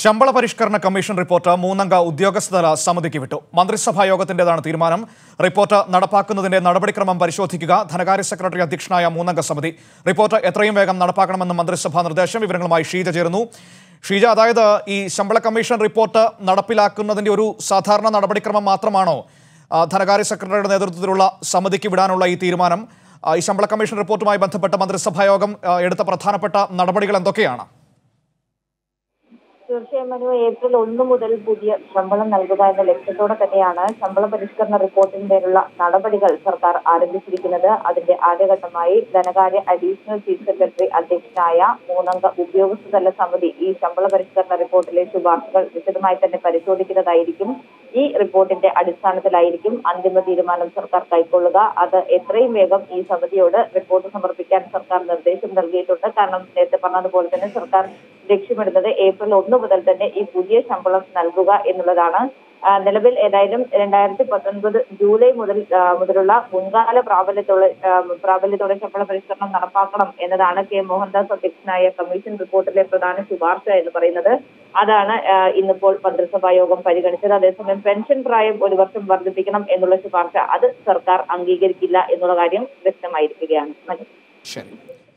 ശമ്പള പരിഷ്കരണ commission report മൂന്നംഗ ഉദ്യോഗസ്ഥതല സമിതിക്ക് വിട്ടു മന്ത്രിസഭാ യോഗത്തിന്റേതാണ് തീരുമാനം റിപ്പോർട്ട് നടപ്പാക്കുന്നതിന്റെ നടപടിക്രമം പരിശോധിക്കുക ധനകാര്യ സെക്രട്ടറി അധ്യക്ഷനായ മൂന്നംഗ സമിതി റിപ്പോർട്ട് എത്രയും വേഗം നടപ്പാക്കണമെന്ന് മന്ത്രിസഭാ നിർദ്ദേശം വിവരങ്ങളുമായി ഷീജ ചേരുന്നു ഷീജ അതായത് ഈ ശമ്പള കമ്മീഷൻ റിപ്പോർട്ട് നടപ്പിലാക്കുന്നതിന്റെ ഒരു സാധാരണ നടപടിക്രമം മാത്രമാണോ ആ, ധനകാര്യ സെക്രട്ടറിയുടെ നേതൃത്വത്തിലുള്ള സമിതിക്ക് വിടാനുള്ള ഈ തീരുമാനം ആ, ഈ ശമ്പള കമ്മീഷൻ റിപ്പോർട്ടുമായി ബന്ധപ്പെട്ട മന്ത്രിസഭാ യോഗം ആ, എടുത്ത പ്രധാനപ്പെട്ട നടപടികൾ എന്തൊക്കെയാണ് തീർച്ചയായും മനു ഏപ്രിൽ ഒന്ന് മുതൽ പുതിയ ശമ്പളം നൽകുക എന്ന ലക്ഷ്യത്തോടെ തന്നെയാണ് ശമ്പള പരിഷ്കരണ റിപ്പോർട്ടിന്മേലുള്ള നടപടികൾ സർക്കാർ ആരംഭിച്ചിരിക്കുന്നത് അതിന്റെ ആദ്യഘട്ടമായി ധനകാര്യ അഡീഷണൽ ചീഫ് സെക്രട്ടറി അധ്യക്ഷനായ മൂന്നംഗ ഉദ്യോഗസ്ഥതല സമിതി ഈ ശമ്പള പരിഷ്കരണ റിപ്പോർട്ടിലെ ശുപാർശകൾ വിശദമായി തന്നെ പരിശോധിക്കുന്നതായിരിക്കും ഈ റിപ്പോർട്ടിന്റെ അടിസ്ഥാനത്തിലായിരിക്കും അന്തിമ തീരുമാനം സർക്കാർ കൈക്കൊള്ളുക അത് എത്രയും വേഗം ഈ സമിതിയോട് റിപ്പോർട്ട് സമർപ്പിക്കാൻ സർക്കാർ നിർദ്ദേശം നൽകിയിട്ടുണ്ട് കാരണം നേരത്തെ പറഞ്ഞതുപോലെ തന്നെ സർക്കാർ ലക്ഷ്യമിടുന്നത് ഏപ്രിൽ ഒന്ന് മുതൽ തന്നെ ഈ പുതിയ ശമ്പളം നൽകുക എന്നുള്ളതാണ് ആ, നിലവിൽ ഏതായാലും രണ്ടായിരത്തി പത്തൊൻപത് ജൂലൈ മുതൽ ആ, മുതലുള്ള മുൻകാല പ്രാബല്യത്തോടെ ആ, പ്രാബല്യത്തോടെ ശമ്പള പരിഷ്കരണം നടപ്പാക്കണം എന്നതാണ് കെ മോഹൻദാസ് അധ്യക്ഷനായ കമ്മീഷൻ റിപ്പോർട്ടിലെ പ്രധാന ശുപാർശ എന്ന് പറയുന്നത് അതാണ് ആ, ഇന്നിപ്പോൾ മന്ത്രിസഭാ യോഗം പരിഗണിച്ചത് അതേസമയം പെൻഷൻ പ്രായം ഒരു വർഷം വർദ്ധിപ്പിക്കണം എന്നുള്ള ശുപാർശ അത് സർക്കാർ അംഗീകരിക്കില്ല എന്നുള്ള കാര്യം വ്യക്തമായിരിക്കുകയാണ് മനു ശരി